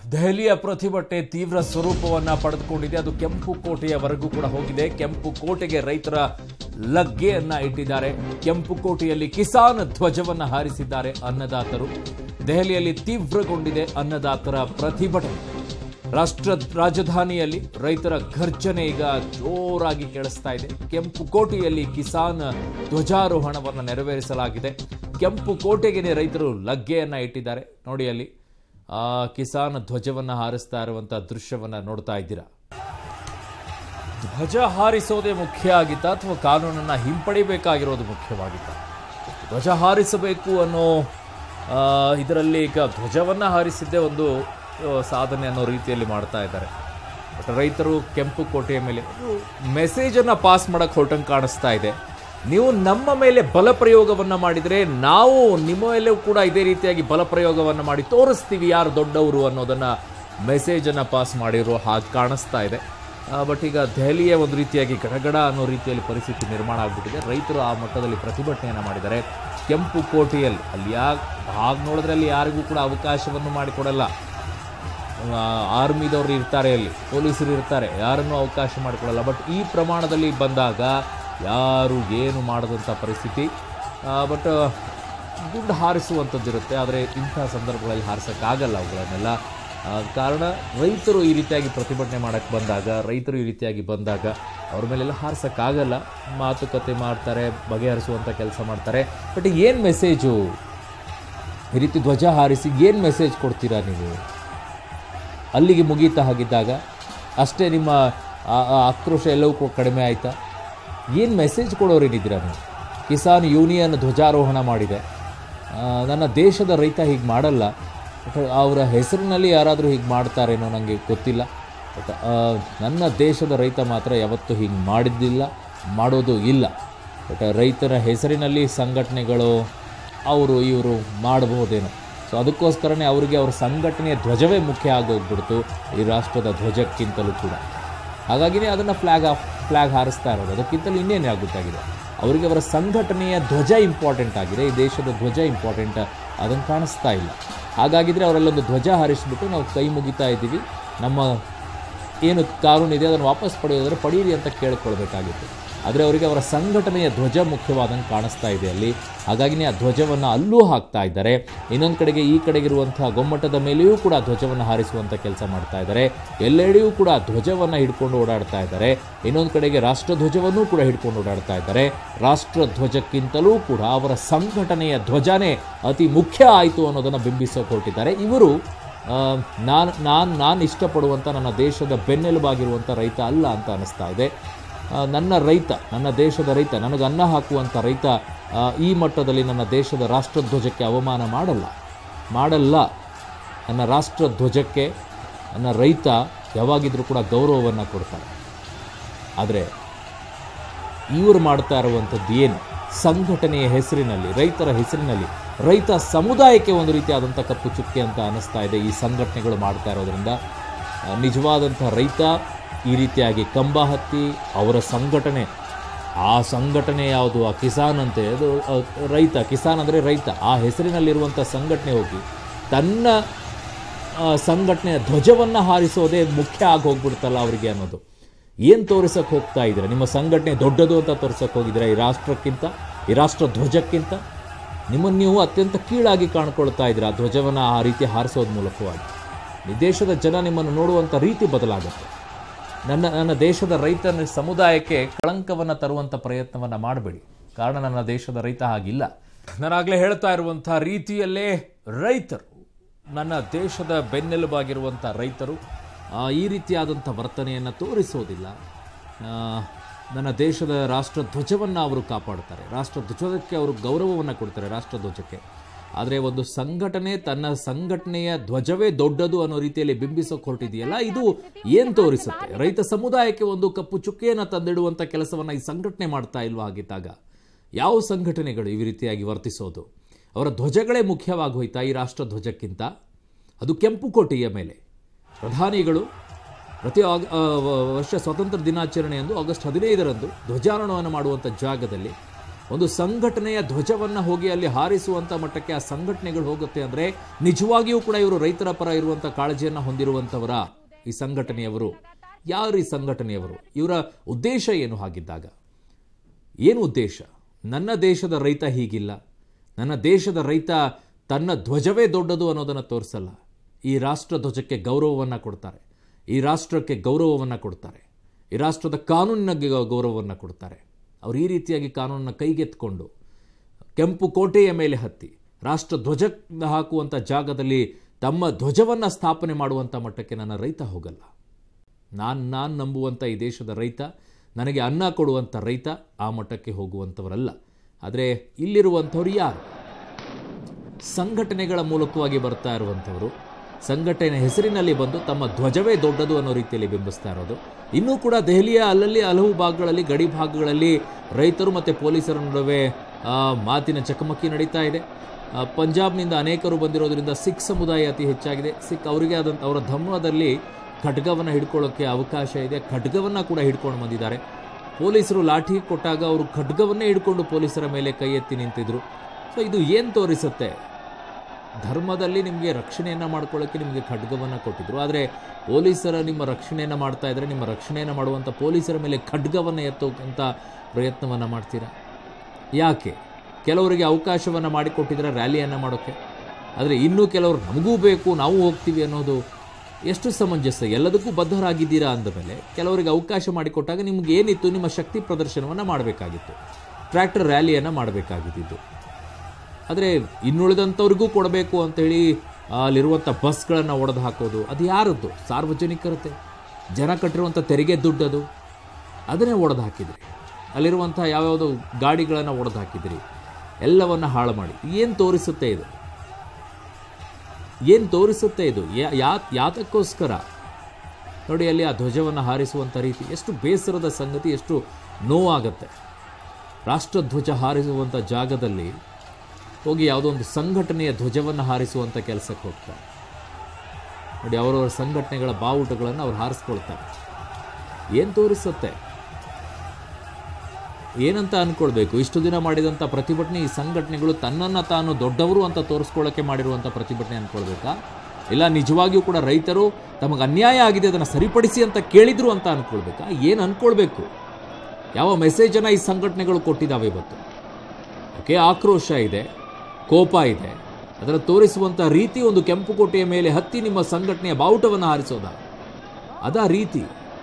ದೆಹಲಿಯ ಪ್ರತಿಭಟನೆ ತೀವ್ರ ಸ್ವರೂಪವನ್ನ ಪಡೆದುಕೊಂಡಿದೆ ಅದು ಕೆಂಪು ಕೋಟೆಯವರೆಗೂ ಕೂಡ ಹೋಗಿದೆ ಕೆಂಪು ಕೋಟೆಗೆ ರೈತರ ಲಗ್ಗೆಯನ್ನ ಇಟ್ಟಿದ್ದಾರೆ ಕೆಂಪು ಕೋಟೆಯಲ್ಲಿ ಕಿಸಾನ್ ಧ್ವಜವನ್ನ ಹಾರಿಸಿದ್ದಾರೆ ಅನ್ನದಾತರು ದೆಹಲಿಯಲ್ಲಿ ತೀವ್ರಗೊಂಡಿದೆ ಅನ್ನದಾತರ ಪ್ರತಿಭಟನೆ ರಾಷ್ಟ್ರ ರಾಜಧಾನಿಯಲ್ಲಿ ರೈತರ ಘರ್ಜನೆ ಈಗ ಜೋರಾಗಿ ಕೇಳಿಸ್ತಾ ಇದೆ ಕೆಂಪು ಕೋಟೆಯಲ್ಲಿ ಕಿಸಾನ್ ಧ್ವಜಾರೋಹಣವನ್ನು ನೆರವೇರಿಸಲಾಗಿದೆ ಕೆಂಪು ಕೋಟೆಗೆ ರೈತರು ಲಗ್ಗೆಯನ್ನ ಇಟ್ಟಿದ್ದಾರೆ ನೋಡಿ ಅಲ್ಲಿ ಆ ಕಿಸಾನ್ ಧ್ವಜವನ್ನ ಹಾರಿಸ್ತಾ ಇರುವಂತ ದೃಶ್ಯವನ್ನ ನೋಡ್ತಾ ಇದ್ದೀರಾ ಧ್ವಜ ಹಾರಿಸೋದೇ ಮುಖ್ಯ ಆಗಿತ್ತ ಅಥವಾ ಕಾನೂನನ್ನ ಹಿಂಪಡಿಬೇಕಾಗಿರೋದು ಮುಖ್ಯವಾಗಿತ್ತ ಧ್ವಜ ಹಾರಿಸಬೇಕು ಅನ್ನೋ ಆ, ಇದರಲ್ಲಿ ಈಗ ಧ್ವಜವನ್ನ ಹಾರಿಸಿದ್ದೇ ಒಂದು ಆ, ಸಾಧನೆ ಅನ್ನೋ ರೀತಿಯಲ್ಲಿ ಮಾಡ್ತಾ ಇದ್ದಾರೆ ಬಟ್ ರೈತರು ಕೆಂಪು ಕೋಟೆಯ ಮೇಲೆ ಮೆಸೇಜನ್ನು ಪಾಸ್ ಮಾಡಕ್ಕೆ ಹೊರಟಂಗೆ ಕಾಣಿಸ್ತಾ ಇದೆ ನೀವು ನಮ್ಮ ಮೇಲೆ ಬಲ ಪ್ರಯೋಗವನ್ನ ಮಾಡಿದರೆ ನಾವು ನಿಮ್ಮ ಮೇಲೂ ಕೂಡ ಇದೇ ರೀತಿಯಾಗಿ ಬಲ ಪ್ರಯೋಗವನ್ನು ಮಾಡಿ ತೋರಿಸ್ತೀವಿ ಯಾರು ದೊಡ್ಡವರು ಅನ್ನೋದನ್ನ ಮೆಸೇಜನ್ನು ಪಾಸ್ ಮಾಡಿರೋ ಹಾಗೆ ಕಾಣಿಸ್ತಾ ಇದೆ ಬಟ್ ಈಗ ದೆಹಲಿಯ ಒಂದು ರೀತಿಯಾಗಿ ಗಡಗಡ ಅನ್ನೋ ರೀತಿಯಲ್ಲಿ ಪರಿಸ್ಥಿತಿ ನಿರ್ಮಾಣ ಆಗಿಬಿಟ್ಟಿದೆ ರೈತರು ಆ ಮಟ್ಟದಲ್ಲಿ ಪ್ರತಿಭಟನೆಯನ್ನು ಮಾಡಿದ್ದಾರೆ ಕೆಂಪು ಕೋಟೆಯಲ್ಲಿ ಅಲ್ಲಿ ಯಾ ಹಾಗೆ ನೋಡಿದ್ರೆ ಅಲ್ಲಿ ಯಾರಿಗೂ ಕೂಡ ಅವಕಾಶವನ್ನು ಮಾಡಿಕೊಡಲ್ಲ ಆ, ಆರ್ಮಿದವರು ಇರ್ತಾರೆ ಅಲ್ಲಿ ಪೊಲೀಸರು ಇರ್ತಾರೆ ಯಾರನ್ನೂ ಅವಕಾಶ ಮಾಡಿಕೊಡಲ್ಲ ಬಟ್ ಈ ಪ್ರಮಾಣದಲ್ಲಿ ಬಂದಾಗ ಯಾರು ಏನು ಮಾಡದಂಥ ಪರಿಸ್ಥಿತಿ ಬಟ್ ಗುಂಡು ಹಾರಿಸುವಂಥದ್ದಿರುತ್ತೆ ಆದರೆ ಇಂಥ ಸಂದರ್ಭಗಳಲ್ಲಿ ಹಾರಿಸೋಕ್ಕಾಗಲ್ಲ ಅವುಗಳನ್ನೆಲ್ಲ ಆ, ಕಾರಣ ರೈತರು ಈ ರೀತಿಯಾಗಿ ಪ್ರತಿಭಟನೆ ಮಾಡೋಕ್ಕೆ ಬಂದಾಗ ರೈತರು ಈ ರೀತಿಯಾಗಿ ಬಂದಾಗ ಅವ್ರ ಮೇಲೆಲ್ಲ ಹಾರಿಸೋಕ್ಕಾಗಲ್ಲ ಮಾತುಕತೆ ಮಾಡ್ತಾರೆ ಬಗೆಹರಿಸುವಂಥ ಕೆಲಸ ಮಾಡ್ತಾರೆ ಬಟ್ ಏನು ಮೆಸೇಜು ಈ ರೀತಿ ಧ್ವಜ ಹಾರಿಸಿ ಏನು ಮೆಸೇಜ್ ಕೊಡ್ತೀರಾ ನೀವು ಅಲ್ಲಿಗೆ ಮುಗೀತಾ ಹಾಗಿದ್ದಾಗ ಅಷ್ಟೇ ನಿಮ್ಮ ಆ- ಆ ಆಕ್ರೋಶ ಎಲ್ಲವೂ ಕೂಡ ಕಡಿಮೆ ಆಯಿತಾ ಏನು ಮೆಸೇಜ್ ಕೊಡೋರೇನಿದ್ದೀರಾ ನೀವು ಕಿಸಾನ್ ಯೂನಿಯನ್ ಧ್ವಜಾರೋಹಣ ಮಾಡಿದೆ ಆ, ನನ್ನ ದೇಶದ ರೈತ ಹೀಗೆ ಮಾಡಲ್ಲ ಬಟ್ ಅವರ ಹೆಸರಿನಲ್ಲಿ ಯಾರಾದರೂ ಹೀಗೆ ಮಾಡ್ತಾರೇನೋ ನನಗೆ ಗೊತ್ತಿಲ್ಲ ಬಟ್ ಆ, ನನ್ನ ದೇಶದ ರೈತ ಮಾತ್ರ ಯಾವತ್ತೂ ಹೀಗೆ ಮಾಡಿದ್ದಿಲ್ಲ ಮಾಡೋದು ಇಲ್ಲ ಬಟ್ ರೈತರ ಹೆಸರಿನಲ್ಲಿ ಸಂಘಟನೆಗಳು ಅವರು ಇವರು ಮಾಡಬಹುದೇನೋ ಸೊ ಅದಕ್ಕೋಸ್ಕರನೇ ಅವರಿಗೆ ಅವ್ರ ಸಂಘಟನೆಯ ಧ್ವಜವೇ ಮುಖ್ಯ ಆಗೋಗ್ಬಿಡ್ತು ಈ ರಾಷ್ಟ್ರದ ಧ್ವಜಕ್ಕಿಂತಲೂ ಕೂಡ ಹಾಗಾಗಿನೇ ಅದನ್ನು ಫ್ಲ್ಯಾಗ್ ಆಫ್ ಫ್ಲ್ಯಾಗ್ ಹಾರಿಸ್ತಾ ಇರೋದು ಅದಕ್ಕಿಂತಲೂ ಇನ್ನೇನು ಆಗುತ್ತಾಗಿದೆ ಅವರಿಗೆ ಅವರ ಸಂಘಟನೆಯ ಧ್ವಜ ಇಂಪಾರ್ಟೆಂಟ್ ಆಗಿದೆ ಈ ದೇಶದ ಧ್ವಜ ಇಂಪಾರ್ಟೆಂಟ್ ಅದನ್ನು ಕಾಣಿಸ್ತಾ ಇಲ್ಲ ಹಾಗಾಗಿದ್ರೆ ಅವರೆಲ್ಲೊಂದು ಧ್ವಜ ಹಾರಿಸಿಬಿಟ್ಟು ನಾವು ಕೈ ಮುಗಿತಾ ಇದ್ದೀವಿ ನಮ್ಮ ಏನು ಕಾನೂನಿದೆ ಅದನ್ನು ವಾಪಸ್ ಪಡೆಯೋದ್ರೆ ಪಡೀರಿ ಅಂತ ಕೇಳ್ಕೊಳ್ಬೇಕಾಗಿತ್ತು ಆದರೆ ಅವರಿಗೆ ಅವರ ಸಂಘಟನೆಯ ಧ್ವಜ ಮುಖ್ಯವಾದಂಗೆ ಕಾಣಿಸ್ತಾ ಇದೆ ಅಲ್ಲಿ ಹಾಗಾಗಿನೇ ಆ ಧ್ವಜವನ್ನು ಅಲ್ಲೂ ಹಾಕ್ತಾ ಇದ್ದಾರೆ ಇನ್ನೊಂದು ಕಡೆಗೆ ಈ ಕಡೆಗಿರುವಂತಹ ಗೊಮ್ಮಟದ ಮೇಲೆಯೂ ಕೂಡ ಧ್ವಜವನ್ನು ಹಾರಿಸುವಂಥ ಕೆಲಸ ಮಾಡ್ತಾ ಇದ್ದಾರೆ ಎಲ್ಲೆಡೆಯೂ ಕೂಡ ಧ್ವಜವನ್ನು ಹಿಡ್ಕೊಂಡು ಓಡಾಡ್ತಾ ಇದ್ದಾರೆ ಇನ್ನೊಂದು ಕಡೆಗೆ ರಾಷ್ಟ್ರಧ್ವಜವನ್ನೂ ಕೂಡ ಹಿಡ್ಕೊಂಡು ಓಡಾಡ್ತಾ ಇದ್ದಾರೆ ರಾಷ್ಟ್ರಧ್ವಜಕ್ಕಿಂತಲೂ ಕೂಡ ಅವರ ಸಂಘಟನೆಯ ಧ್ವಜನೇ ಅತಿ ಮುಖ್ಯ ಆಯಿತು ಅನ್ನೋದನ್ನು ಬಿಂಬಿಸೋಕೆ ಹೊರಟಿದ್ದಾರೆ ಇವರು ನಾನು ನಾನು ನಾನು ಇಷ್ಟಪಡುವಂಥ ನನ್ನ ದೇಶದ ಬೆನ್ನೆಲುಬಾಗಿರುವಂಥ ರೈತ ಅಲ್ಲ ಅಂತ ಅನ್ನಿಸ್ತಾ ಇದೆ ಆ, ನನ್ನ ರೈತ ನನ್ನ ದೇಶದ ರೈತ ನನಗೆ ಅನ್ನ ಹಾಕುವಂಥ ರೈತ ಆ, ಈ ಮಟ್ಟದಲ್ಲಿ ನನ್ನ ದೇಶದ ರಾಷ್ಟ್ರಧ್ವಜಕ್ಕೆ ಅವಮಾನ ಮಾಡಲ್ಲ ಮಾಡಲ್ಲ ನನ್ನ ರಾಷ್ಟ್ರಧ್ವಜಕ್ಕೆ ನನ್ನ ರೈತ ಯಾವಾಗಿದ್ರೂ ಕೂಡ ಗೌರವವನ್ನು ಕೊಡ್ತಾರೆ ಆದರೆ ಇವರು ಮಾಡ್ತಾ ಇರುವಂಥದ್ದು ಏನು ಸಂಘಟನೆಯ ಹೆಸರಿನಲ್ಲಿ ರೈತರ ಹೆಸರಿನಲ್ಲಿ ರೈತ ಸಮುದಾಯಕ್ಕೆ ಒಂದು ರೀತಿಯಾದಂಥ ಕಪ್ಪು ಚುಕ್ಕೆ ಅಂತ ಅನ್ನಿಸ್ತಾ ಇದೆ ಈ ಸಂಘಟನೆಗಳು ಮಾಡ್ತಾ ಇರೋದ್ರಿಂದ ಆ, ನಿಜವಾದಂಥ ರೈತ ಈ ರೀತಿಯಾಗಿ ಕಂಬ ಹತ್ತಿ ಅವರ ಸಂಘಟನೆ ಆ ಸಂಘಟನೆ ಯಾವುದು ಆ ಕಿಸಾನ್ ಅಂತೆ ಅದು ಆ, ರೈತ ಕಿಸಾನ್ ಅಂದರೆ ರೈತ ಆ ಹೆಸರಿನಲ್ಲಿರುವಂಥ ಸಂಘಟನೆ ಹೋಗಿ ತನ್ನ ಆ, ಸಂಘಟನೆಯ ಧ್ವಜವನ್ನು ಹಾರಿಸೋದೇ ಮುಖ್ಯ ಆಗಿ ಹೋಗ್ಬಿಡ್ತಲ್ಲ ಅವರಿಗೆ ಅನ್ನೋದು ಏನು ತೋರಿಸಕ್ಕೆ ಹೋಗ್ತಾ ಇದ್ದೀರಾ ನಿಮ್ಮ ಸಂಘಟನೆ ದೊಡ್ಡದು ಅಂತ ತೋರಿಸಕ್ಕೆ ಹೋಗಿದ್ದೀರಾ ಈ ರಾಷ್ಟ್ರಕ್ಕಿಂತ ಈ ರಾಷ್ಟ್ರ ಧ್ವಜಕ್ಕಿಂತ ನಿಮ್ಮನ್ನು ನೀವು ಅತ್ಯಂತ ಕೀಳಾಗಿ ಕಾಣ್ಕೊಳ್ತಾ ಇದ್ದೀರಾ ಆ ಧ್ವಜವನ್ನು ಆ ರೀತಿ ಹಾರಿಸೋದ್ ಮೂಲಕವಾಗಿ ಈ ದೇಶದ ಜನ ನಿಮ್ಮನ್ನು ನೋಡುವಂಥ ರೀತಿ ಬದಲಾಗುತ್ತೆ ನನ್ನ ನನ್ನ ದೇಶದ ರೈತನ ಸಮುದಾಯಕ್ಕೆ ಕಳಂಕವನ್ನು ತರುವಂಥ ಪ್ರಯತ್ನವನ್ನು ಮಾಡಬೇಡಿ ಕಾರಣ ನನ್ನ ದೇಶದ ರೈತ ಹಾಗಿಲ್ಲ ನಾನಾಗಲೇ ಹೇಳ್ತಾ ಇರುವಂಥ ರೀತಿಯಲ್ಲೇ ರೈತರು ನನ್ನ ದೇಶದ ಬೆನ್ನೆಲುಬಾಗಿರುವಂಥ ರೈತರು ಆ, ಈ ರೀತಿಯಾದಂಥ ವರ್ತನೆಯನ್ನು ತೋರಿಸೋದಿಲ್ಲ ಆ, ನನ್ನ ದೇಶದ ರಾಷ್ಟ್ರ ಧ್ವಜವನ್ನು ಅವರು ಕಾಪಾಡ್ತಾರೆ ರಾಷ್ಟ್ರ ಧ್ವಜಕ್ಕೆ ಅವರು ಗೌರವವನ್ನು ಕೊಡ್ತಾರೆ ರಾಷ್ಟ್ರ ಧ್ವಜಕ್ಕೆ ಆದರೆ ಒಂದು ಸಂಘಟನೆ ತನ್ನ ಸಂಘಟನೆಯ ಧ್ವಜವೇ ದೊಡ್ಡದು ಅನ್ನೋ ರೀತಿಯಲ್ಲಿ ಬಿಂಬಿಸೋಕೆ ಹೊರಟಿದೆಯಲ್ಲ ಇದು ಏನು ತೋರಿಸುತ್ತೆ ರೈತ ಸಮುದಾಯಕ್ಕೆ ಒಂದು ಕಪ್ಪು ಚುಕ್ಕೆಯನ್ನು ತಂದಿಡುವಂಥ ಕೆಲಸವನ್ನು ಈ ಸಂಘಟನೆ ಮಾಡ್ತಾ ಇಲ್ವಾ ಹಾಗಿದ್ದಾಗ ಯಾವ ಸಂಘಟನೆಗಳು ಈ ರೀತಿಯಾಗಿ ವರ್ತಿಸೋದು ಅವರ ಧ್ವಜಗಳೇ ಮುಖ್ಯವಾಗಿ ಹೋಯ್ತಾ ಈ ರಾಷ್ಟ್ರ ಧ್ವಜಕ್ಕಿಂತ ಅದು ಕೆಂಪು ಕೋಟೆಯ ಮೇಲೆ ಪ್ರಧಾನಿಗಳು ಪ್ರತಿ ಆಗ ಆ, ವ- ವರ್ಷ ಸ್ವಾತಂತ್ರ್ಯ ದಿನಾಚರಣೆಯಂದು ಆಗಸ್ಟ್ ಹದಿನೈದರಂದು ಧ್ವಜಾರೋಹಣವನ್ನು ಮಾಡುವಂಥ ಜಾಗದಲ್ಲಿ ಒಂದು ಸಂಘಟನೆಯ ಧ್ವಜವನ್ನು ಹೋಗಿ ಅಲ್ಲಿ ಹಾರಿಸುವಂಥ ಮಟ್ಟಕ್ಕೆ ಆ ಸಂಘಟನೆಗಳು ಹೋಗುತ್ತೆ ಅಂದರೆ ನಿಜವಾಗಿಯೂ ಕೂಡ ಇವರು ರೈತರ ಪರ ಇರುವಂಥ ಕಾಳಜಿಯನ್ನು ಹೊಂದಿರುವಂಥವರ ಈ ಸಂಘಟನೆಯವರು ಯಾರು ಈ ಸಂಘಟನೆಯವರು ಇವರ ಉದ್ದೇಶ ಏನು ಹಾಗಿದ್ದಾಗ ಏನು ಉದ್ದೇಶ ನನ್ನ ದೇಶದ ರೈತ ಹೀಗಿಲ್ಲ ನನ್ನ ದೇಶದ ರೈತ ತನ್ನ ಧ್ವಜವೇ ದೊಡ್ಡದು ಅನ್ನೋದನ್ನು ತೋರಿಸಲ್ಲ ಈ ರಾಷ್ಟ್ರ ಧ್ವಜಕ್ಕೆ ಗೌರವವನ್ನು ಕೊಡ್ತಾರೆ ಈ ರಾಷ್ಟ್ರಕ್ಕೆ ಗೌರವವನ್ನು ಕೊಡ್ತಾರೆ ಈ ರಾಷ್ಟ್ರದ ಕಾನೂನಿನ ಗೌರವವನ್ನು ಕೊಡ್ತಾರೆ ಅವರು ಈ ರೀತಿಯಾಗಿ ಕಾನೂನನ್ನು ಕೈಗೆತ್ಕೊಂಡು ಕೆಂಪು ಕೋಟೆಯ ಮೇಲೆ ಹತ್ತಿ ರಾಷ್ಟ್ರ ಧ್ವಜ ಹಾಕುವಂಥ ಜಾಗದಲ್ಲಿ ತಮ್ಮ ಧ್ವಜವನ್ನು ಸ್ಥಾಪನೆ ಮಾಡುವಂಥ ಮಟ್ಟಕ್ಕೆ ನನ್ನ ರೈತ ಹೋಗಲ್ಲ ನಾನು ನಾನು ನಂಬುವಂಥ ಈ ದೇಶದ ರೈತ ನನಗೆ ಅನ್ನ ಕೊಡುವಂಥ ರೈತ ಆ ಮಟ್ಟಕ್ಕೆ ಹೋಗುವಂಥವರಲ್ಲ ಆದರೆ ಇಲ್ಲಿರುವಂಥವ್ರು ಯಾರು ಸಂಘಟನೆಗಳ ಮೂಲಕವಾಗಿ ಬರ್ತಾ ಇರುವಂಥವರು ಸಂಘಟನೆ ಹೆಸರಿನಲ್ಲಿ ಬಂದು ತಮ್ಮ ಧ್ವಜವೇ ದೊಡ್ಡದು ಅನ್ನೋ ರೀತಿಯಲ್ಲಿ ಬಿಂಬಿಸ್ತಾ ಇರೋದು ಇನ್ನೂ ಕೂಡ ದೆಹಲಿಯ ಅಲ್ಲಲ್ಲಿ ಹಲವು ಭಾಗಗಳಲ್ಲಿ ಗಡಿ ಭಾಗಗಳಲ್ಲಿ ರೈತರು ಮತ್ತು ಪೊಲೀಸರ ನಡುವೆ ಆ, ಮಾತಿನ ಚಕಮಕಿ ನಡೀತಾ ಇದೆ ಆ, ಪಂಜಾಬ್ನಿಂದ ಅನೇಕರು ಬಂದಿರೋದ್ರಿಂದ ಸಿಖ್ ಸಮುದಾಯ ಅತಿ ಹೆಚ್ಚಾಗಿದೆ ಸಿಖ್ ಅವರಿಗೆ ಆದಂಥ ಅವರ ಧರ್ಮದಲ್ಲಿ ಖಡ್ಗವನ್ನು ಹಿಡ್ಕೊಳ್ಳೋಕ್ಕೆ ಅವಕಾಶ ಇದೆ ಖಡ್ಗವನ್ನು ಕೂಡ ಹಿಡ್ಕೊಂಡು ಬಂದಿದ್ದಾರೆ ಪೊಲೀಸರು ಲಾಠಿ ಕೊಟ್ಟಾಗ ಅವರು ಖಡ್ಗವನ್ನೇ ಹಿಡ್ಕೊಂಡು ಪೊಲೀಸರ ಮೇಲೆ ಕೈ ಎತ್ತಿ ನಿಂತಿದ್ರು ಸೊ ಇದು ಏನು ತೋರಿಸುತ್ತೆ ಧರ್ಮದಲ್ಲಿ ನಿಮಗೆ ರಕ್ಷಣೆಯನ್ನು ಮಾಡ್ಕೊಳ್ಳೋಕ್ಕೆ ನಿಮಗೆ ಖಡ್ಗವನ್ನು ಕೊಟ್ಟಿದ್ರು ಆದರೆ ಪೊಲೀಸರ ನಿಮ್ಮ ರಕ್ಷಣೆಯನ್ನು ಮಾಡ್ತಾ ಇದ್ದರೆ ನಿಮ್ಮ ರಕ್ಷಣೆಯನ್ನು ಮಾಡುವಂಥ ಪೊಲೀಸರ ಮೇಲೆ ಖಡ್ಗವನ್ನು ಎತ್ತೋಕ್ಕಂಥ ಪ್ರಯತ್ನವನ್ನು ಮಾಡ್ತೀರಾ ಯಾಕೆ ಕೆಲವರಿಗೆ ಅವಕಾಶವನ್ನು ಮಾಡಿಕೊಟ್ಟಿದ್ರೆ ರ್ಯಾಲಿಯನ್ನು ಮಾಡೋಕ್ಕೆ ಆದರೆ ಇನ್ನೂ ಕೆಲವರು ನಮಗೂ ಬೇಕು ನಾವು ಹೋಗ್ತೀವಿ ಅನ್ನೋದು ಎಷ್ಟು ಸಮಂಜಸ ಎಲ್ಲದಕ್ಕೂ ಬದ್ಧರಾಗಿದ್ದೀರಾ ಅಂದಮೇಲೆ ಕೆಲವರಿಗೆ ಅವಕಾಶ ಮಾಡಿಕೊಟ್ಟಾಗ ನಿಮ್ಗೆ ಏನಿತ್ತು ನಿಮ್ಮ ಶಕ್ತಿ ಪ್ರದರ್ಶನವನ್ನು ಮಾಡಬೇಕಾಗಿತ್ತು ಟ್ರ್ಯಾಕ್ಟರ್ ರ್ಯಾಲಿಯನ್ನು ಮಾಡಬೇಕಾಗಿದ್ದು ಆದರೆ ಇನ್ನುಳಿದಂಥವ್ರಿಗೂ ಕೊಡಬೇಕು ಅಂತೇಳಿ ಅಲ್ಲಿರುವಂಥ ಬಸ್ಗಳನ್ನು ಒಡೆದು ಹಾಕೋದು ಅದು ಯಾರದ್ದು ಸಾರ್ವಜನಿಕರತೆ ಜನ ಕಟ್ಟಿರುವಂಥ ತೆರಿಗೆ ದುಡ್ಡದು ಅದನ್ನೇ ಒಡೆದು ಹಾಕಿದ್ರಿ ಅಲ್ಲಿರುವಂಥ ಯಾವ್ಯಾವುದೋ ಗಾಡಿಗಳನ್ನು ಒಡೆದು ಹಾಕಿದ್ರಿ ಎಲ್ಲವನ್ನು ಹಾಳು ಮಾಡಿ ಏನು ತೋರಿಸುತ್ತೆ ಇದು ಏನು ತೋರಿಸುತ್ತೆ ಇದು ಯಾ ಯಾ- ಯಾತಕ್ಕೋಸ್ಕರ ನೋಡಿ ಅಲ್ಲಿ ಆ ಧ್ವಜವನ್ನು ಹಾರಿಸುವಂಥ ರೀತಿ ಎಷ್ಟು ಬೇಸರದ ಸಂಗತಿ ಎಷ್ಟು ನೋವಾಗತ್ತೆ ರಾಷ್ಟ್ರಧ್ವಜ ಹಾರಿಸುವಂಥ ಜಾಗದಲ್ಲಿ ಹೋಗಿ ಯಾವುದೋ ಒಂದು ಸಂಘಟನೆಯ ಧ್ವಜವನ್ನು ಹಾರಿಸುವಂಥ ಕೆಲಸಕ್ಕೆ ಹೋಗ್ತಾರೆ ನೋಡಿ ಅವರವರ ಸಂಘಟನೆಗಳ ಬಾವುಟಗಳನ್ನು ಅವ್ರು ಹಾರಿಸ್ಕೊಳ್ತಾರೆ ಏನು ತೋರಿಸುತ್ತೆ ಏನಂತ ಅನ್ಕೊಳ್ಬೇಕು ಇಷ್ಟು ದಿನ ಮಾಡಿದಂಥ ಪ್ರತಿಭಟನೆ ಈ ಸಂಘಟನೆಗಳು ತನ್ನನ್ನು ತಾನು ದೊಡ್ಡವರು ಅಂತ ತೋರಿಸ್ಕೊಳ್ಳೋಕ್ಕೆ ಮಾಡಿರುವಂಥ ಪ್ರತಿಭಟನೆ ಅನ್ಕೊಳ್ಬೇಕಾ ಇಲ್ಲ ನಿಜವಾಗಿಯೂ ಕೂಡ ರೈತರು ತಮಗೆ ಅನ್ಯಾಯ ಆಗಿದೆ ಅದನ್ನು ಸರಿಪಡಿಸಿ ಅಂತ ಕೇಳಿದ್ರು ಅಂತ ಅನ್ಕೊಳ್ಬೇಕಾ ಏನು ಅನ್ಕೊಳ್ಬೇಕು ಯಾವ ಮೆಸೇಜನ್ನು ಈ ಸಂಘಟನೆಗಳು ಕೊಟ್ಟಿದ್ದಾವೆ ಇವತ್ತು ಓಕೆ ಆಕ್ರೋಶ ಇದೆ ಕೋಪ ಇದೆ ಅದನ್ನು ತೋರಿಸುವಂಥ ರೀತಿ ಒಂದು ಕೆಂಪು ಕೋಟೆಯ ಮೇಲೆ ಹತ್ತಿ ನಿಮ್ಮ ಸಂಘಟನೆಯ ಬಾವುಟವನ್ನು ಹಾರಿಸೋದ ಅದಾ ರೀತಿ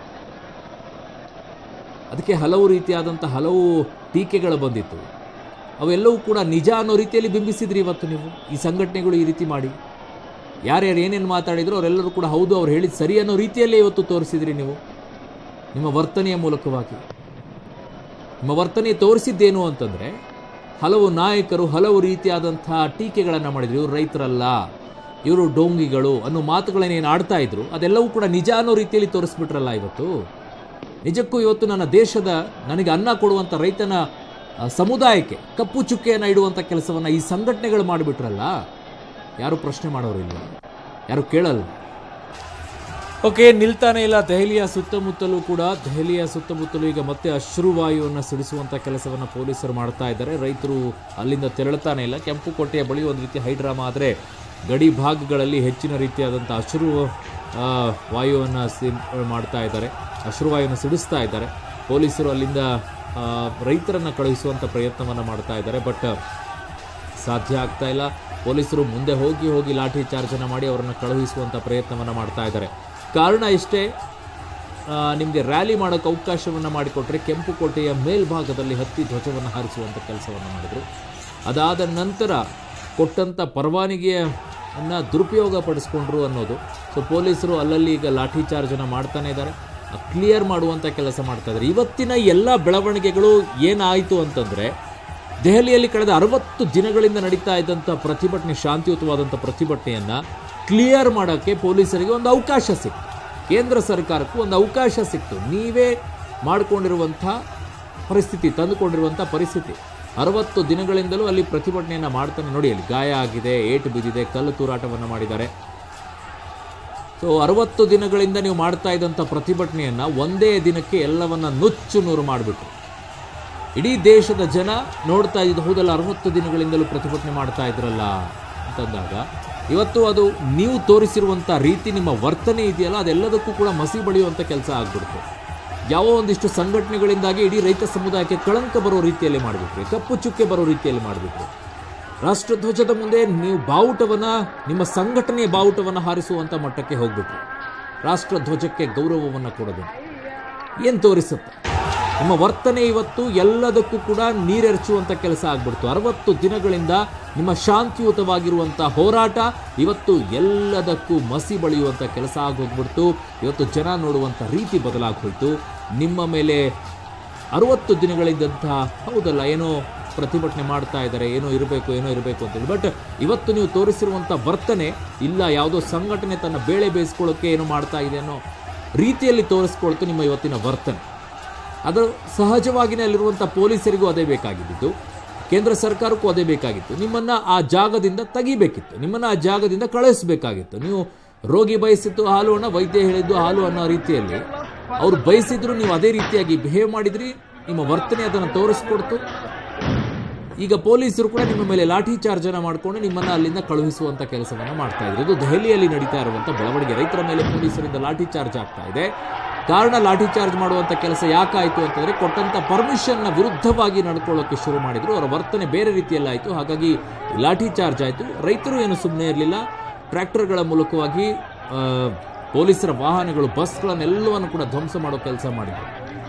ಅದಕ್ಕೆ ಹಲವು ರೀತಿಯಾದಂಥ ಹಲವು ಟೀಕೆಗಳು ಬಂದಿತ್ತು ಅವೆಲ್ಲವೂ ಕೂಡ ನಿಜ ಅನ್ನೋ ರೀತಿಯಲ್ಲಿ ಬಿಂಬಿಸಿದ್ರಿ ಇವತ್ತು ನೀವು ಈ ಸಂಘಟನೆಗಳು ಈ ರೀತಿ ಮಾಡಿ ಯಾರ್ಯಾರು ಏನೇನು ಮಾತಾಡಿದ್ರು ಅವರೆಲ್ಲರೂ ಕೂಡ ಹೌದು ಅವ್ರು ಹೇಳಿದ ಸರಿ ಅನ್ನೋ ರೀತಿಯಲ್ಲೇ ಇವತ್ತು ತೋರಿಸಿದ್ರಿ ನೀವು ನಿಮ್ಮ ವರ್ತನೆಯ ಮೂಲಕವಾಗಿ ನಿಮ್ಮ ವರ್ತನೆ ತೋರಿಸಿದ್ದೇನು ಅಂತಂದರೆ ಹಲವು ನಾಯಕರು ಹಲವು ರೀತಿಯಾದಂಥ ಟೀಕೆಗಳನ್ನು ಮಾಡಿದ್ರು ಇವರು ರೈತರಲ್ಲ ಇವರು ಡೋಂಗಿಗಳು ಅನ್ನೋ ಮಾತುಗಳನ್ನೇನು ಆಡ್ತಾ ಇದ್ರು ಅದೆಲ್ಲವೂ ಕೂಡ ನಿಜ ಅನ್ನೋ ರೀತಿಯಲ್ಲಿ ತೋರಿಸ್ಬಿಟ್ರಲ್ಲ ಇವತ್ತು ನಿಜಕ್ಕೂ ಇವತ್ತು ನನ್ನ ದೇಶದ ನನಗೆ ಅನ್ನ ಕೊಡುವಂಥ ರೈತನ ಆ, ಸಮುದಾಯಕ್ಕೆ ಕಪ್ಪು ಚುಕ್ಕೆಯನ್ನು ಇಡುವಂಥ ಕೆಲಸವನ್ನು ಈ ಸಂಘಟನೆಗಳು ಮಾಡಿಬಿಟ್ರಲ್ಲ ಯಾರು ಪ್ರಶ್ನೆ ಮಾಡೋರಿಲ್ಲ ಯಾರು ಕೇಳಲ್ಲ ಓಕೆ ನಿಲ್ತಾನೆ ಇಲ್ಲ ದೆಹಲಿಯ ಸುತ್ತಮುತ್ತಲೂ ಕೂಡ ದೆಹಲಿಯ ಸುತ್ತಮುತ್ತಲೂ ಈಗ ಮತ್ತೆ ಅಶ್ರುವಾಯುವನ್ನು ಸಿಡಿಸುವಂಥ ಕೆಲಸವನ್ನು ಪೊಲೀಸರು ಮಾಡ್ತಾ ಇದ್ದಾರೆ ರೈತರು ಅಲ್ಲಿಂದ ತೆರಳುತ್ತಾನೆ ಇಲ್ಲ ಕೆಂಪು ಕೋಟೆಯ ಬಳಿ ಒಂದು ರೀತಿ ಹೈಡ್ರಾಮಾ ಆದರೆ ಗಡಿ ಭಾಗಗಳಲ್ಲಿ ಹೆಚ್ಚಿನ ರೀತಿಯಾದಂಥ ಅಶ್ರು ಆ, ವಾಯುವನ್ನು ಸಿ ಮಾಡ್ತಾ ಇದ್ದಾರೆ ಅಶ್ರುವಾಯುವನ್ನು ಸಿಡಿಸ್ತಾ ಇದ್ದಾರೆ ಪೊಲೀಸರು ಅಲ್ಲಿಂದ ಆ, ರೈತರನ್ನು ಕಳುಹಿಸುವಂಥ ಪ್ರಯತ್ನವನ್ನು ಮಾಡ್ತಾ ಇದ್ದಾರೆ ಬಟ್ ಸಾಧ್ಯ ಆಗ್ತಾ ಇಲ್ಲ ಪೊಲೀಸರು ಮುಂದೆ ಹೋಗಿ ಹೋಗಿ ಲಾಠಿ ಚಾರ್ಜನ್ನು ಮಾಡಿ ಅವರನ್ನು ಕಳುಹಿಸುವಂಥ ಪ್ರಯತ್ನವನ್ನು ಮಾಡ್ತಾ ಇದ್ದಾರೆ ಕಾರಣ ಇಷ್ಟೇ ನಿಮಗೆ ರ್ಯಾಲಿ ಮಾಡೋಕ್ಕೆ ಅವಕಾಶವನ್ನು ಮಾಡಿಕೊಟ್ರೆ ಕೆಂಪು ಕೋಟೆಯ ಮೇಲ್ಭಾಗದಲ್ಲಿ ಹತ್ತಿ ಧ್ವಜವನ್ನು ಹಾರಿಸುವಂಥ ಕೆಲಸವನ್ನು ಮಾಡಿದರು ಅದಾದ ನಂತರ ಕೊಟ್ಟಂಥ ಪರವಾನಗಿಯನ್ನು ದುರುಪಯೋಗ ಪಡಿಸ್ಕೊಂಡ್ರು ಅನ್ನೋದು ಸೊ ಪೊಲೀಸರು ಅಲ್ಲಲ್ಲಿ ಈಗ ಲಾಠಿ ಚಾರ್ಜನ್ನು ಮಾಡ್ತಾನೆ ಇದ್ದಾರೆ ಕ್ಲಿಯರ್ ಮಾಡುವಂಥ ಕೆಲಸ ಮಾಡ್ತಾ ಇದ್ದಾರೆ ಇವತ್ತಿನ ಎಲ್ಲ ಬೆಳವಣಿಗೆಗಳು ಏನಾಯಿತು ಅಂತಂದರೆ ದೆಹಲಿಯಲ್ಲಿ ಕಳೆದ ಅರವತ್ತು ದಿನಗಳಿಂದ ನಡೀತಾ ಇದ್ದಂಥ ಪ್ರತಿಭಟನೆ ಶಾಂತಿಯುತವಾದಂಥ ಪ್ರತಿಭಟನೆಯನ್ನು ಕ್ಲಿಯರ್ ಮಾಡೋಕ್ಕೆ ಪೊಲೀಸರಿಗೆ ಒಂದು ಅವಕಾಶ ಸಿಕ್ತು ಕೇಂದ್ರ ಸರ್ಕಾರಕ್ಕೂ ಒಂದು ಅವಕಾಶ ಸಿಕ್ತು ನೀವೇ ಮಾಡಿಕೊಂಡಿರುವಂಥ ಪರಿಸ್ಥಿತಿ ತಂದುಕೊಂಡಿರುವಂಥ ಪರಿಸ್ಥಿತಿ ಅರವತ್ತು ದಿನಗಳಿಂದಲೂ ಅಲ್ಲಿ ಪ್ರತಿಭಟನೆಯನ್ನು ಮಾಡ್ತಾನೆ ನೋಡಿ ಅಲ್ಲಿ ಗಾಯ ಆಗಿದೆ ಏಟು ಬಿದ್ದಿದೆ ಕಲ್ಲು ತೂರಾಟವನ್ನು ಮಾಡಿದ್ದಾರೆ ಸೊ ಅರವತ್ತು ದಿನಗಳಿಂದ ನೀವು ಮಾಡ್ತಾ ಇದ್ದಂಥ ಪ್ರತಿಭಟನೆಯನ್ನು ಒಂದೇ ದಿನಕ್ಕೆ ಎಲ್ಲವನ್ನ ನುಚ್ಚು ನೂರು ಮಾಡಿಬಿಟ್ರು ಇಡೀ ದೇಶದ ಜನ ನೋಡ್ತಾ ಇದ್ದು ಹೌದಲ್ಲ ಅರವತ್ತು ದಿನಗಳಿಂದಲೂ ಪ್ರತಿಭಟನೆ ಮಾಡ್ತಾ ಇದ್ರಲ್ಲ ಅಂತಂದಾಗ ಇವತ್ತು ಅದು ನೀವು ತೋರಿಸಿರುವಂಥ ರೀತಿ ನಿಮ್ಮ ವರ್ತನೆ ಇದೆಯಲ್ಲ ಅದೆಲ್ಲದಕ್ಕೂ ಕೂಡ ಮಸಿ ಬಳಿಯುವಂಥ ಕೆಲಸ ಆಗ್ಬಿಡ್ತು ಯಾವ ಒಂದಿಷ್ಟು ಸಂಘಟನೆಗಳಿಂದಾಗಿ ಇಡೀ ರೈತ ಸಮುದಾಯಕ್ಕೆ ಕಳಂಕ ಬರೋ ರೀತಿಯಲ್ಲಿ ಮಾಡಿಬಿಟ್ರಿ ಕಪ್ಪು ಚುಕ್ಕೆ ಬರೋ ರೀತಿಯಲ್ಲಿ ಮಾಡಿಬಿಟ್ರಿ ರಾಷ್ಟ್ರಧ್ವಜದ ಮುಂದೆ ನೀವು ಬಾವುಟವನ್ನ ನಿಮ್ಮ ಸಂಘಟನೆಯ ಬಾವುಟವನ್ನು ಹಾರಿಸುವಂಥ ಮಟ್ಟಕ್ಕೆ ಹೋಗ್ಬಿಟ್ರಿ ರಾಷ್ಟ್ರಧ್ವಜಕ್ಕೆ ಗೌರವವನ್ನು ಕೊಡೋದು ಏನು ತೋರಿಸುತ್ತೆ ನಿಮ್ಮ ವರ್ತನೆ ಇವತ್ತು ಎಲ್ಲದಕ್ಕೂ ಕೂಡ ನೀರೆರಚುವಂಥ ಕೆಲಸ ಆಗ್ಬಿಡ್ತು ಅರವತ್ತು ದಿನಗಳಿಂದ ನಿಮ್ಮ ಶಾಂತಿಯುತವಾಗಿರುವಂಥ ಹೋರಾಟ ಇವತ್ತು ಎಲ್ಲದಕ್ಕೂ ಮಸಿ ಬಳಿಯುವಂಥ ಕೆಲಸ ಆಗೋಗ್ಬಿಡ್ತು ಇವತ್ತು ಜನ ನೋಡುವಂಥ ರೀತಿ ಬದಲಾಗಿ ಹೋಯಿತು ನಿಮ್ಮ ಮೇಲೆ ಅರವತ್ತು ದಿನಗಳಿದ್ದಂತಹ ಹೌದಲ್ಲ ಏನೋ ಪ್ರತಿಭಟನೆ ಮಾಡ್ತಾ ಇದ್ದಾರೆ ಏನೋ ಇರಬೇಕು ಏನೋ ಇರಬೇಕು ಅಂತೇಳಿ ಬಟ್ ಇವತ್ತು ನೀವು ತೋರಿಸಿರುವಂಥ ವರ್ತನೆ ಇಲ್ಲ ಯಾವುದೋ ಸಂಘಟನೆ ತನ್ನ ಬೇಳೆ ಬೇಯಿಸ್ಕೊಳ್ಳೋಕ್ಕೆ ಏನೋ ಮಾಡ್ತಾ ಇದೆ ಅನ್ನೋ ರೀತಿಯಲ್ಲಿ ತೋರಿಸ್ಕೊಳ್ತು ನಿಮ್ಮ ಇವತ್ತಿನ ವರ್ತನೆ ಅದು ಸಹಜವಾಗಿಯೇ ಅಲ್ಲಿರುವಂಥ ಪೊಲೀಸರಿಗೂ ಅದೇ ಬೇಕಾಗಿದ್ದು ಕೇಂದ್ರ ಸರ್ಕಾರಕ್ಕೂ ಅದೇ ಬೇಕಾಗಿತ್ತು ನಿಮ್ಮನ್ನು ಆ ಜಾಗದಿಂದ ತೆಗಿಬೇಕಿತ್ತು ನಿಮ್ಮನ್ನು ಆ ಜಾಗದಿಂದ ಕಳಿಸ್ಬೇಕಾಗಿತ್ತು ನೀವು ರೋಗಿ ಬಯಸಿದ್ದು ಹಾಲು ಹಣ ವೈದ್ಯ ಹೇಳಿದ್ದು ಹಾಲು ಅನ್ನೋ ರೀತಿಯಲ್ಲಿ ಅವ್ರು ಬಯಸಿದ್ರು ನೀವು ಅದೇ ರೀತಿಯಾಗಿ ಬಿಹೇವ್ ಮಾಡಿದ್ರಿ ನಿಮ್ಮ ವರ್ತನೆ ಅದನ್ನು ತೋರಿಸ್ಕೊಡ್ತು ಈಗ ಪೊಲೀಸರು ಕೂಡ ನಿಮ್ಮ ಮೇಲೆ ಲಾಠಿ ಚಾರ್ಜನ್ನು ಮಾಡಿಕೊಂಡು ನಿಮ್ಮನ್ನು ಅಲ್ಲಿಂದ ಕಳುಹಿಸುವಂಥ ಕೆಲಸವನ್ನು ಮಾಡ್ತಾ ಇದ್ರು ಇದು ದೆಹಲಿಯಲ್ಲಿ ನಡೀತಾ ಇರುವಂಥ ಬೆಳವಣಿಗೆ ರೈತರ ಮೇಲೆ ಪೊಲೀಸರಿಂದ ಲಾಠಿ ಚಾರ್ಜ್ ಆಗ್ತಾ ಇದೆ ಕಾರಣ ಲಾಠಿ ಚಾರ್ಜ್ ಮಾಡುವಂಥ ಕೆಲಸ ಯಾಕಾಯಿತು ಅಂತಂದರೆ ಕೊಟ್ಟಂಥ ಪರ್ಮಿಷನ್ನ ವಿರುದ್ಧವಾಗಿ ನಡ್ಕೊಳ್ಳೋಕ್ಕೆ ಶುರು ಮಾಡಿದ್ರು ಅವರ ವರ್ತನೆ ಬೇರೆ ರೀತಿಯಲ್ಲಾಯಿತು ಹಾಗಾಗಿ ಲಾಠಿ ಚಾರ್ಜ್ ಆಯಿತು ರೈತರು ಏನು ಸುಮ್ಮನೆ ಇರಲಿಲ್ಲ ಟ್ರ್ಯಾಕ್ಟರ್ಗಳ ಮೂಲಕವಾಗಿ ಆ, ಪೊಲೀಸರ ವಾಹನಗಳು ಬಸ್ಗಳನ್ನೆಲ್ಲವನ್ನು ಕೂಡ ಧ್ವಂಸ ಮಾಡೋ ಕೆಲಸ ಮಾಡಿದ್ರು